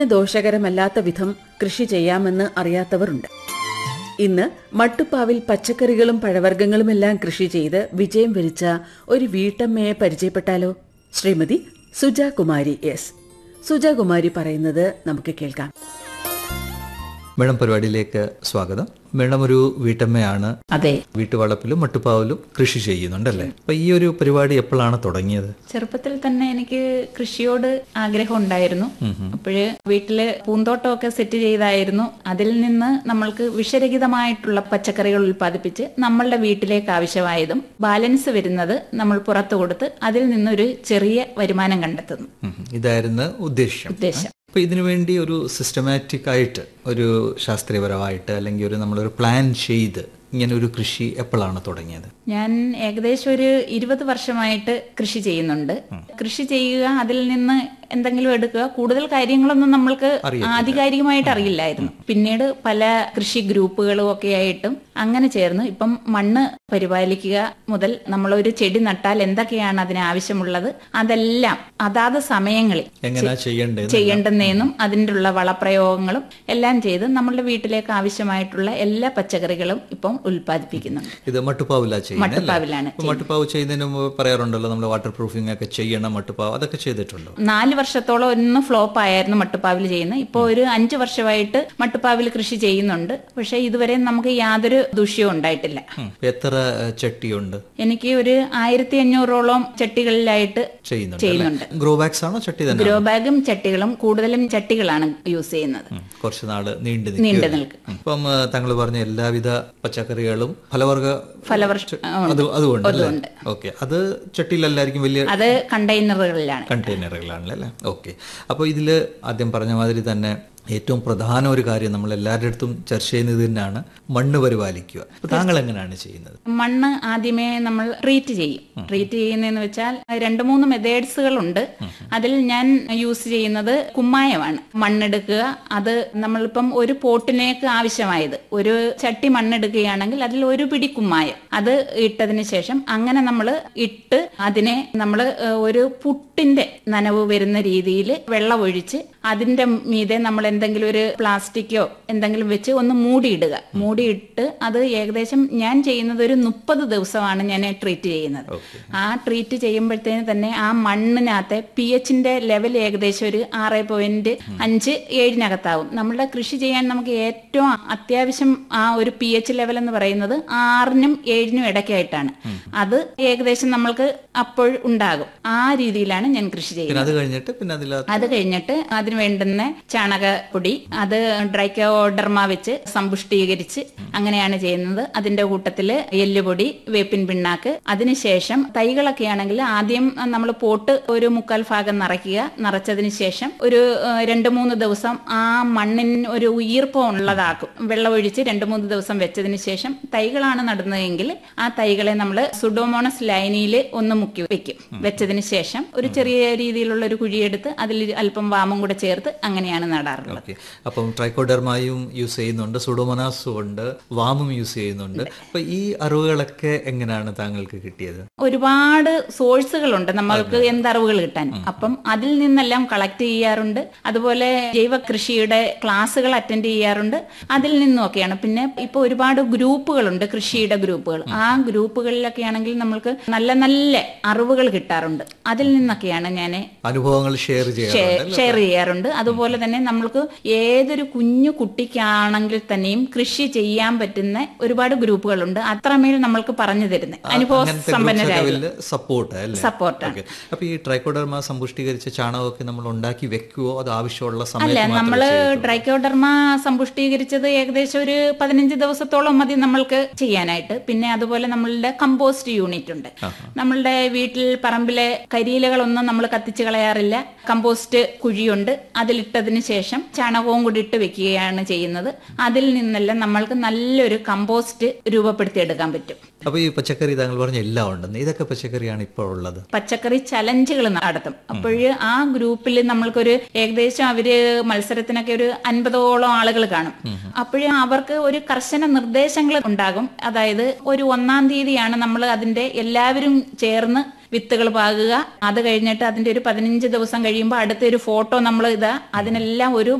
ദോഷകരമല്ലാത്ത വിധം കൃഷി ചെയ്യാമെന്ന് അറിയാത്തവരുണ്ട് ഇന്ന് മട്ടുപ്പാവിൽ പച്ചക്കറികളും പഴവർഗ്ഗങ്ങളുമെല്ലാം കൃഷി ചെയ്ത് വിജയം വരിച്ച ഒരു വീട്ടമ്മയെ പരിചയപ്പെട്ടാലോ ശ്രീമതി സുജാകുമാരി എസ് സുജാകുമാരി പറയുന്നത് നമുക്ക് കേൾക്കാം മേഡം പരിപാടിയിലേക്ക് സ്വാഗതം മേഡം ഒരു വീട്ടമ്മയാണ് അതെ വീട്ടുവളപ്പിലും മട്ടുപ്പാവിലും കൃഷി ചെയ്യുന്നുണ്ടല്ലേ അപ്പൊ ഈ ഒരു പരിപാടി എപ്പോഴാണ് തുടങ്ങിയത് ചെറുപ്പത്തിൽ തന്നെ എനിക്ക് കൃഷിയോട് ആഗ്രഹം ഉണ്ടായിരുന്നു അപ്പോഴ് വീട്ടില് പൂന്തോട്ടമൊക്കെ സെറ്റ് ചെയ്തായിരുന്നു അതിൽ നിന്ന് നമ്മൾക്ക് വിഷരഹിതമായിട്ടുള്ള പച്ചക്കറികൾ ഉൽപ്പാദിപ്പിച്ച് നമ്മളുടെ വീട്ടിലേക്ക് ആവശ്യമായതും ബാലൻസ് വരുന്നത് നമ്മൾ പുറത്തു കൊടുത്ത് അതിൽ നിന്നൊരു ചെറിയ വരുമാനം കണ്ടെത്തുന്നു ഉം. ഇതായിരുന്നു ഉദ്ദേശ്യം ഉദ്ദേശം അപ്പൊ ഇതിനു വേണ്ടി ഒരു സിസ്റ്റമാറ്റിക് ആയിട്ട് ഒരു ശാസ്ത്രീയപരമായിട്ട് അല്ലെങ്കിൽ ഒരു നമ്മളൊരു പ്ലാൻ ചെയ്ത് ഇങ്ങനെ ഒരു കൃഷി എപ്പോഴാണ് തുടങ്ങിയത് ഞാൻ ഏകദേശം ഒരു ഇരുപത് വർഷമായിട്ട് കൃഷി ചെയ്യുന്നുണ്ട് കൃഷി ചെയ്യുക അതിൽ നിന്ന് എന്തെങ്കിലും എടുക്കുക കൂടുതൽ കാര്യങ്ങളൊന്നും നമ്മൾക്ക് ആധികാരികമായിട്ട് അറിയില്ലായിരുന്നു പിന്നീട് പല കൃഷി ഗ്രൂപ്പുകളും ഒക്കെ ആയിട്ടും അങ്ങനെ ചേർന്ന് ഇപ്പം മണ്ണ് പരിപാലിക്കുക മുതൽ നമ്മളൊരു ചെടി നട്ടാൽ എന്തൊക്കെയാണ് അതിന് ആവശ്യമുള്ളത് അതെല്ലാം അതാത് സമയങ്ങളിൽ എങ്ങനെയാ ചെയ്യേണ്ടത് ചെയ്യേണ്ടുന്നതെന്നും അതിൻ്റെ ഉള്ള വളപ്രയോഗങ്ങളും എല്ലാം ചെയ്ത് നമ്മളുടെ വീട്ടിലേക്ക് ആവശ്യമായിട്ടുള്ള എല്ലാ പച്ചക്കറികളും ഇപ്പം ഉൽപ്പാദിപ്പിക്കുന്നുണ്ട് ഇത് മട്ടുപ്പാവിലാ ചെയ്യുന്നത് അല്ലേ? മട്ടുപ്പാവിലാണ് ഇപ്പൊ മട്ടുപ്പാവ് ചെയ്യുന്നതിന് മുമ്പ് പറയാറുണ്ടല്ലോ നമ്മൾ വാട്ടർ പ്രൂഫിംഗ് ഒക്കെ ചെയ്യണം മട്ടുപ്പാവ് അതൊക്കെ ചെയ്തിട്ടുണ്ടോ നാല് വർഷത്തോളം ഒന്ന് ഫ്ലോപ്പ് ആയിരുന്നു മട്ടുപ്പാവിൽ ചെയ്യുന്നത് ഇപ്പോൾ ഒരു അഞ്ച് വർഷമായിട്ട് മട്ടുപ്പാവിൽ കൃഷി ചെയ്യുന്നുണ്ട് പക്ഷെ ഇതുവരെ നമുക്ക് യാതൊരു ദൂഷ്യവും ഉണ്ടായിട്ടില്ല ഉം. ഇപ്പൊ എത്ര ഏഹ്, ചട്ടിയുണ്ട് എനിക്ക് ഒരു ആയിരത്തി അഞ്ഞൂറോളം ചട്ടികളിലായിട്ട് ചെയ്യുന്നുണ്ട് ചെയ്യുന്നുണ്ട് ഗ്രോ ബാഗ്സ് ആണോ ചട്ടി തന്നെ ഗ്രോ ബാഗും ചട്ടികളും കൂടുതലും ചട്ടികളാണ് യൂസ് ചെയ്യുന്നത് ഉം. കുറച്ച് നാള് നീണ്ടു നീണ്ടു നിൽക്കും നിൽക്കും ഇപ്പം താങ്കൾ പറഞ്ഞ എല്ലാവിധ പച്ചക്കറികളും ഫലവർഗ ഫലവർഷ അത് അതുകൊണ്ട് ഓക്കെ അത് ചട്ടിയിലല്ലായിരിക്കും വലിയ അത് കണ്ടെയ്നറുകളിലാണ് കണ്ടെയ്നറുകളാണല്ലേ അല്ലേ ഓക്കെ അപ്പോൾ ഇതിൽ ആദ്യം പറഞ്ഞ മാതിരി തന്നെ ഏറ്റവും പ്രധാന ഒരു കാര്യം നമ്മൾ എല്ലാവരുടെ അടുത്തും ചർച്ച ചെയ്യുന്നത് തന്നെയാണ് മണ്ണ് പരിപാലിക്കുക അപ്പോൾ താങ്കൾ എങ്ങനെയാണ് ചെയ്യുന്നത് മണ്ണ് ആദ്യമേ നമ്മൾ ട്രീറ്റ് ചെയ്യും ട്രീറ്റ് ചെയ്യുന്നതെന്ന് വെച്ചാൽ രണ്ട് മൂന്ന് മെത്തേഡ്സുകളുണ്ട് അതിൽ ഞാൻ യൂസ് ചെയ്യുന്നത് കുമ്മായമാണ് മണ്ണെടുക്കുക അത് നമ്മളിപ്പം ഒരു പോട്ടിലേക്ക് ആവശ്യമായത് ഒരു ചട്ടി മണ്ണെടുക്കുകയാണെങ്കിൽ അതിൽ ഒരു പിടി കുമ്മായം അത് ഇട്ടതിന് ശേഷം അങ്ങനെ നമ്മൾ ഇട്ട് അതിനെ നമ്മൾ ഒരു പുട്ടിന്റെ നനവ് വരുന്ന രീതിയിൽ വെള്ളം ഒഴിച്ച് അതിന്റെ മീതെ നമ്മൾ എന്തെങ്കിലും ഒരു പ്ലാസ്റ്റിക്കോ എന്തെങ്കിലും വെച്ച് ഒന്ന് മൂടിയിടുക മൂടിയിട്ട് അത് ഏകദേശം ഞാൻ ചെയ്യുന്നത് ഒരു മുപ്പത് ദിവസമാണ് ഞാൻ ട്രീറ്റ് ചെയ്യുന്നത് ആ ട്രീറ്റ് ചെയ്യുമ്പോഴത്തേന് തന്നെ ആ മണ്ണിനകത്തെ പി എച്ചിന്റെ ലെവൽ ഏകദേശം ഒരു ആറ് പോയിന്റ് അഞ്ച് ഏഴിനകത്താവും നമ്മളുടെ കൃഷി ചെയ്യാൻ നമുക്ക് ഏറ്റവും അത്യാവശ്യം ആ ഒരു പി എച്ച് ലെവൽ എന്ന് പറയുന്നത് ആറിനും ഏഴിനും ഇടയ്ക്കായിട്ടാണ് അത് ഏകദേശം നമ്മൾക്ക് അപ്പോൾ ഉണ്ടാകും ആ രീതിയിലാണ് ഞാൻ കൃഷി ചെയ്യുന്നത് പിന്നെ അത് കഴിഞ്ഞിട്ട് പിന്നെ അതിൽ അത് കഴിഞ്ഞിട്ട് അതിന് വേണ്ടുന്ന ചാണകപ്പൊടി അത് ഡ്രൈക്കോഡർമ വെച്ച് സമ്പുഷ്ടീകരിച്ച് അങ്ങനെയാണ് ചെയ്യുന്നത് അതിന്റെ കൂട്ടത്തില് എല്ലുപൊടി വേപ്പിൻ പിണ്ണാക്ക് അതിനുശേഷം തൈകളൊക്കെ ആണെങ്കിൽ ആദ്യം നമ്മൾ പോട്ട് ഒരു മുക്കാൽ ഭാഗം നിറയ്ക്കുക നിറച്ചതിന് ശേഷം ഒരു ഏഹ്, രണ്ട് മൂന്ന് ദിവസം ആ മണ്ണിന് ഒരു ഈർപ്പം ഉള്ളതാക്കും വെള്ളമൊഴിച്ച് രണ്ട് മൂന്ന് ദിവസം വെച്ചതിന് ശേഷം തൈകളാണ് നടുന്നതെങ്കിൽ ആ തൈകളെ നമ്മൾ സുഡോമോണസ് ലൈനിയിൽ ഒന്ന് മുക്കി വെക്കും വെച്ചതിന് ശേഷം ഒരു ചെറിയ രീതിയിലുള്ള ഒരു കുഴിയെടുത്ത് അതിൽ അല്പം വാമും കൂടെ ചേർത്ത് അങ്ങനെയാണ് നടാറുള്ളത് ഓക്കെ അപ്പം ട്രൈക്കോഡർമായും യൂസ് ചെയ്യുന്നുണ്ട് സുഡോമോനാസും ഉണ്ട് വാമും യൂസ് ചെയ്യുന്നുണ്ട് അപ്പൊ ഈ അറിവുകളൊക്കെ എങ്ങനെയാണ് താങ്കൾക്ക് കിട്ടിയത് ഒരുപാട് സോഴ്സുകളുണ്ട് നമ്മൾക്ക് എന്തറിവുകൾ കിട്ടാൻ അപ്പം അതിൽ നിന്നെല്ലാം കളക്ട് ചെയ്യാറുണ്ട് അതുപോലെ ജൈവ കൃഷിയുടെ ക്ലാസ്സുകൾ അറ്റൻഡ് ചെയ്യാറുണ്ട് അതിൽ നിന്നൊക്കെയാണ് പിന്നെ ഇപ്പൊ ഒരുപാട് ഗ്രൂപ്പുകളുണ്ട് കൃഷിയുടെ ഗ്രൂപ്പുകൾ ആ ഗ്രൂപ്പുകളിലൊക്കെ ആണെങ്കിൽ നമ്മൾക്ക് നല്ല നല്ല അറിവുകൾ കിട്ടാറുണ്ട് അതിൽ നിന്നൊക്കെയാണ് ഞാൻ അനുഭവങ്ങൾ ഷെയർ ചെയ്യാറുണ്ട് ഷെയർ ചെയ്യാറുണ്ട് അതുപോലെ തന്നെ നമ്മൾക്ക് ഏതൊരു കുഞ്ഞു കുട്ടിക്കാണെങ്കിൽ തന്നെയും കൃഷി ചെയ്യാൻ പറ്റുന്ന ഒരുപാട് ഗ്രൂപ്പുകളുണ്ട് അത്രമേൽ നമ്മൾക്ക് പറഞ്ഞു തരുന്നത് അനുഭവ സമ്പന്നരായ സപ്പോർട്ട് അല്ലേ സപ്പോർട്ടാണ് ഓക്കെ അപ്പൊ ഈ ട്രൈക്കോഡർമ സമ്പുഷ്ടീകരിച്ച ചാണകമൊക്കെ നമ്മൾ ഉണ്ടാക്കി വെക്കുവോ അത് ആവശ്യമുള്ള അല്ല സമയത്ത് മാത്രമേ നമ്മള് ചെയ്യത്തുള്ളൂ? ഡ്രൈക്കോഡർമ സമ്പുഷ്ടീകരിച്ചത് ഏകദേശം ഒരു പതിനഞ്ച് ദിവസത്തോളം മതി നമ്മൾക്ക് ചെയ്യാനായിട്ട് പിന്നെ അതുപോലെ നമ്മളുടെ കമ്പോസ്റ്റ് യൂണിറ്റ് ഉണ്ട് നമ്മളുടെ വീട്ടിൽ പറമ്പിലെ കരിയിലകളൊന്നും നമ്മൾ കത്തിച്ച് കളയാറില്ല കമ്പോസ്റ്റ് കുഴിയുണ്ട് അതിലിട്ടതിന് ശേഷം ചാണകവും കൂടി ഇട്ട് വെക്കുകയാണ് ചെയ്യുന്നത് അതിൽ നിന്നെല്ലാം നമ്മൾക്ക് നല്ലൊരു കമ്പോസ്റ്റ് രൂപപ്പെടുത്തിയെടുക്കാൻ പറ്റും അപ്പൊ ഈ പച്ചക്കറി താങ്കൾ പറഞ്ഞ എല്ലാം ഉണ്ടെന്ന് ഇതൊക്കെ പച്ചക്കറിയാണ് ഇപ്പോൾ ഉള്ളത് പച്ചക്കറി ചലഞ്ചുകൾ നടത്തും അപ്പോഴ് ആ ഗ്രൂപ്പിൽ നമ്മൾക്കൊരു ഏകദേശം അവര് മത്സരത്തിനൊക്കെ ഒരു അൻപതോളം ആളുകൾ കാണും അപ്പോഴ് അവർക്ക് ഒരു കർശന നിർദ്ദേശങ്ങൾ ഉണ്ടാകും അതായത് ഒരു ഒന്നാം തീയതിയാണ് നമ്മൾ അതിന്റെ എല്ലാവരും ചേർന്ന് വിത്തുകൾ പാകുക അത് കഴിഞ്ഞിട്ട് അതിന്റെ ഒരു പതിനഞ്ച് ദിവസം കഴിയുമ്പോൾ അടുത്ത ഒരു ഫോട്ടോ നമ്മൾ ഇതാ അതിനെല്ലാം ഒരു